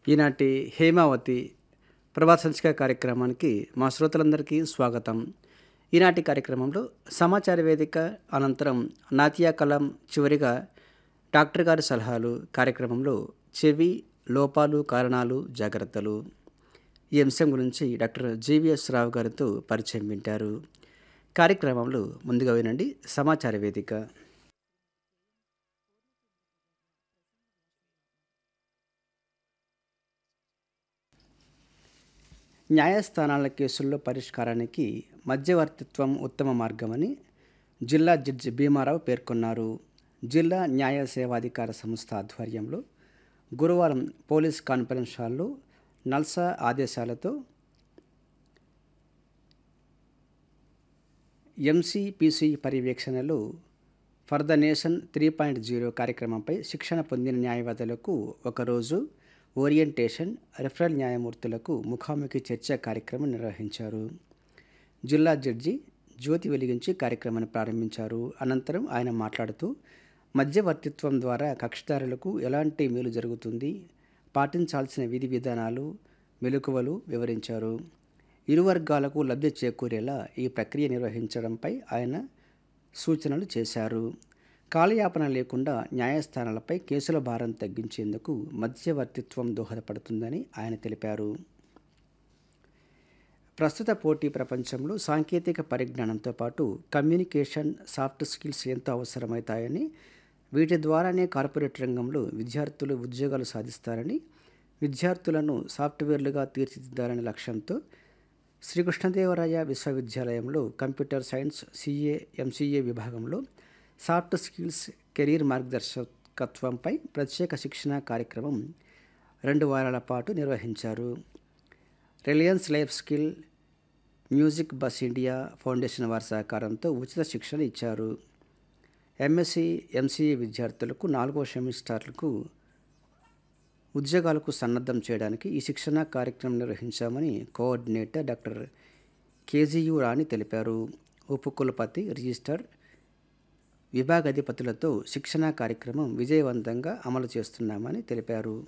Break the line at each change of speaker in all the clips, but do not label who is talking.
ఈనాటి హేమావతి ప్రభాత సంచిక కార్యక్రమానికి మా శ్రోతలందరికీ స్వాగతం ఈనాటి కార్యక్రమంలో సమాచార వేదిక అనంతరం నాతియా కలం చివరిగా డాక్టర్ గారి సలహాలు కార్యక్రమంలో చెవి లోపాలు కారణాలు జాగ్రత్తలు ఈ అంశం గురించి డాక్టర్ జీవీఎస్ రావు గారితో పరిచయం వింటారు కార్యక్రమంలో ముందుగా వినండి సమాచార వేదిక న్యాయస్థానాల కేసుల్లో పరిష్కారానికి మధ్యవర్తిత్వం ఉత్తమ మార్గమని జిల్లా జడ్జి భీమారావు పేర్కొన్నారు జిల్లా న్యాయ సేవాధికార సంస్థ ఆధ్వర్యంలో గురువారం పోలీస్ కాన్ఫరెన్స్ హాల్లో నల్సా ఆదేశాలతో ఎంసీపీసీ పర్యవేక్షణలో for the nation three point zero కార్యక్రమంపై శిక్షణ పొందిన న్యాయవాదులకు ఒకరోజు ఓరియంటేషన్ రెఫరల్ న్యాయమూర్తులకు ముఖాముఖి చర్చ కార్యక్రమం నిర్వహించారు జిల్లా జడ్జి జ్యోతి వెలిగించి కార్యక్రమాన్ని ప్రారంభించారు అనంతరం ఆయన మాట్లాడుతూ మధ్యవర్తిత్వం ద్వారా కక్షిదారులకు ఎలాంటి మేలు జరుగుతుంది పాటించాల్సిన విధి విధానాలు మెలకువలు వివరించారు ఇరు వర్గాలకు లబ్ధి చేకూరేలా ఈ ప్రక్రియ నిర్వహించడంపై ఆయన సూచనలు చేశారు కాలయాపన లేకుండా న్యాయస్థానాలపై కేసుల భారం తగ్గించేందుకు మధ్యవర్తిత్వం దోహదపడుతుందని ఆయన తెలిపారు ప్రస్తుత పోటీ ప్రపంచంలో సాంకేతిక పరిజ్ఞానంతో పాటు కమ్యూనికేషన్ సాఫ్ట్ స్కిల్స్ ఎంతో అవసరమవుతాయని వీటి ద్వారానే కార్పొరేట్ రంగంలో విద్యార్థులు ఉద్యోగాలు సాధిస్తారని విద్యార్థులను సాఫ్ట్వేర్లుగా తీర్చిదిద్దాలనే లక్ష్యంతో శ్రీకృష్ణదేవరాయ విశ్వవిద్యాలయంలో కంప్యూటర్ సైన్స్ సిఏ ఎంసీఏ విభాగంలో సాఫ్ట్ స్కిల్స్ కెరీర్ మార్గదర్శకత్వంపై ప్రత్యేక శిక్షణ కార్యక్రమం రెండు వారాల పాటు నిర్వహించారు Reliance life skill music bus India foundation వారి సహకారంతో ఉచిత శిక్షణ ఇచ్చారు ఎంఎస్సి ఎంసీఏ విద్యార్థులకు నాలుగో సెమిస్టర్లకు ఉద్యోగాలకు సన్నద్ధం చేయడానికి ఈ శిక్షణ కార్యక్రమం నిర్వహించామని కోఆర్డినేటర్ డాక్టర్ కేజీయు రాణి తెలిపారు ఉపకులపతి రిజిస్టర్ విభాగాధిపతులతో శిక్షణ కార్యక్రమం విజయవంతంగా అమలు చేస్తున్నామని తెలిపారు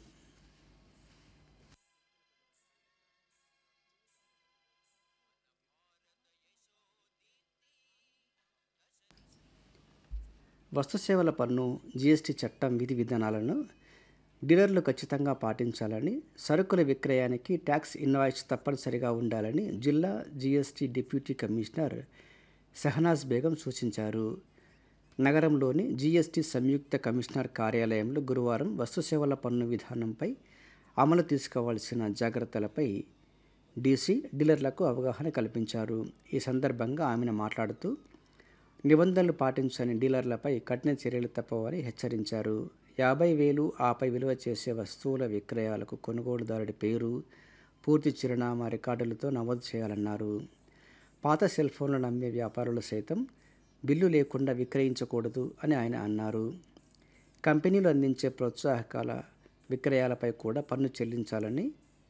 వస్తుసేవల పన్ను జీఎస్టీ చట్టం విధి విధానాలను డీలర్లు ఖచ్చితంగా పాటించాలని సరుకుల విక్రయానికి ట్యాక్స్ ఇన్వాయిస్ తప్పనిసరిగా ఉండాలని జిల్లా GST deputy commissioner Shahnaz Begum సూచించారు నగరంలోని జీఎస్టీ సంయుక్త కమిషనర్ కార్యాలయంలో గురువారం వస్తుసేవల పన్ను విధానంపై అమలు తీసుకోవాల్సిన జాగ్రత్తలపై డీసీ డీలర్లకు అవగాహన కల్పించారు ఈ సందర్భంగా ఆమెను మాట్లాడుతూ నిబంధనలు పాటించని డీలర్లపై కఠిన చర్యలు తప్పవని హెచ్చరించారు యాభై వేలు ఆపై విలువ చేసే వస్తువుల విక్రయాలకు కొనుగోలుదారుడి పేరు పూర్తి చిరునామా రికార్డులతో నమోదు చేయాలన్నారు పాత సెల్ ఫోన్లను అమ్మే వ్యాపారులు సైతం బిల్లు లేకుండా విక్రయించకూడదు అని ఆయన అన్నారు కంపెనీలు అందించే ప్రోత్సాహకాల విక్రయాలపై కూడా పన్ను చెల్లించాలని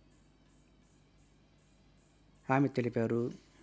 ఆమె తెలిపారు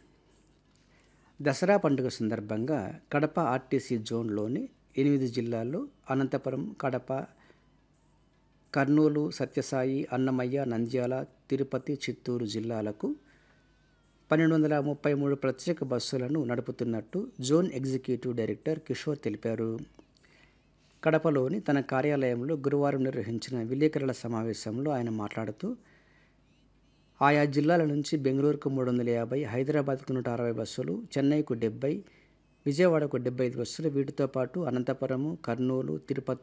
దసరా పండుగ సందర్భంగా కడప ఆర్టీసీ జోన్లోని ఎనిమిది జిల్లాల్లో అనంతపురం కడప కర్నూలు సత్యసాయి అన్నమయ్య నంద్యాల తిరుపతి చిత్తూరు జిల్లాలకు పన్నెండు వందల ముప్పై మూడు ప్రత్యేక బస్సులను నడుపుతున్నట్టు జోన్ ఎగ్జిక్యూటివ్ డైరెక్టర్ కిషోర్ తెలిపారు కడపలోని తన కార్యాలయంలో గురువారం నిర్వహించిన విలేకరుల సమావేశంలో ఆయన మాట్లాడుతూ ఆయా జిల్లాల నుంచి బెంగళూరుకు మూడు వందల యాభై హైదరాబాద్కు నూట అరవై బస్సులు చెన్నైకు డెబ్బై విజయవాడకు డెబ్బై ఐదు బస్సులు వీటితో పాటు అనంతపురము కర్నూలు తిరుపతి